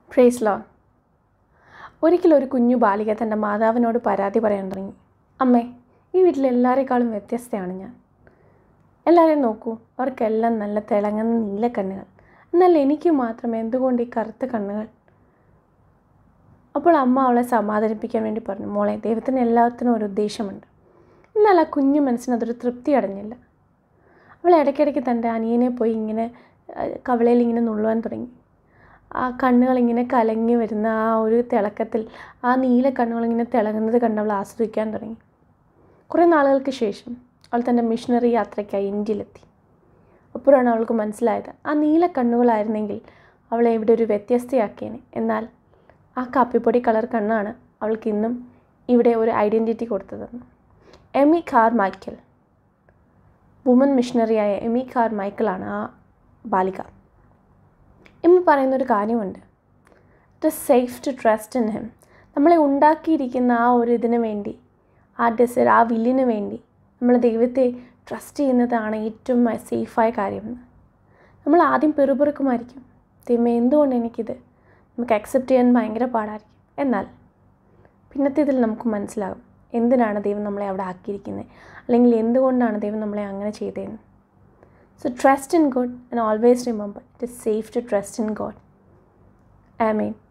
praise law ഒരിക്കലും ഒരു കുഞ്ഞു ബാലിക തൻ്റെ മാതാവിനോട് പരാതി പറയാൻ തുടങ്ങി അമ്മേ ഈ വീട്ടിൽ എല്ലാവരെക്കാളും വ്യത്യസ്തയാണ് ഞാൻ എല്ലാവരെയും നോക്കൂ അവർക്കെല്ലാം നല്ല തിളങ്ങുന്ന നീല കണ്ണുകൾ എന്നാൽ എനിക്ക് മാത്രം എന്തുകൊണ്ട് ഈ കറുത്ത കണ്ണുകൾ അപ്പോൾ അമ്മ അവളെ സമാധാനിപ്പിക്കാൻ വേണ്ടി പറഞ്ഞു മോളെ ദൈവത്തിന് എല്ലാത്തിനും ഒരു ഉദ്ദേശമുണ്ട് എന്നാൽ ആ കുഞ്ഞു മനസ്സിന് അതൊരു തൃപ്തി അടഞ്ഞില്ല അവൾ ഇടയ്ക്കിടയ്ക്ക് തൻ്റെ അനിയനെ പോയി ഇങ്ങനെ അഹ് കവളയിൽ ഇങ്ങനെ നുള്ളുവാൻ തുടങ്ങി ആ കണ്ണുകളിങ്ങനെ കലങ്ങി വരുന്ന ആ ഒരു തിളക്കത്തിൽ ആ നീല കണ്ണുകളിങ്ങനെ തിളങ്ങുന്നത് കണ്ട് അവൾ ആസ്വദിക്കാൻ തുടങ്ങി കുറേ നാളുകൾക്ക് ശേഷം അവൾ തൻ്റെ മിഷണറി യാത്രയ്ക്കായി ഇന്ത്യയിലെത്തി അപ്പോഴാണ് അവൾക്ക് മനസ്സിലായത് ആ നീല കണ്ണുകളായിരുന്നെങ്കിൽ അവളെ ഇവിടെ ഒരു വ്യത്യസ്തയാക്കിയേനെ എന്നാൽ ആ കാപ്പിപ്പൊടി കളർ കണ്ണാണ് അവൾക്ക് ഇന്നും ഇവിടെ ഒരു ഐഡൻറ്റിറ്റി കൊടുത്തതെന്ന് എമി കാർ മൈക്കൽ വുമൻ മിഷണറിയായ എമി കാർ മൈക്കിളാണ് ആ ബാലിക എമ്മി പറയുന്നൊരു കാര്യമുണ്ട് it is safe to trust in him നമ്മളെ ഉണ്ടാക്കിയിരിക്കുന്ന ആ ഒരു ഇതിന് വേണ്ടി ആ ഡിസൈർ ആ വില്ലിന് വേണ്ടി നമ്മൾ ദൈവത്തെ ട്രസ്റ്റ് ചെയ്യുന്നതാണ് ഏറ്റവും സേഫായ കാര്യമെന്ന് നമ്മൾ ആദ്യം പെറുപെറുക്കുമായിരിക്കും ദൈവമേ എന്തുകൊണ്ട് എനിക്കിത് നമുക്ക് അക്സെപ്റ്റ് ചെയ്യാൻ ഭയങ്കര പാടായിരിക്കും എന്നാൽ പിന്നത്തെ ഇതിൽ നമുക്ക് മനസ്സിലാകും എന്തിനാണ് ദൈവം നമ്മളെ അവിടെ ആക്കിയിരിക്കുന്നത് അല്ലെങ്കിൽ എന്തുകൊണ്ടാണ് ദൈവം നമ്മളെ അങ്ങനെ ചെയ്തതെന്ന് so trust in God and always remember it is safe to trust in God amen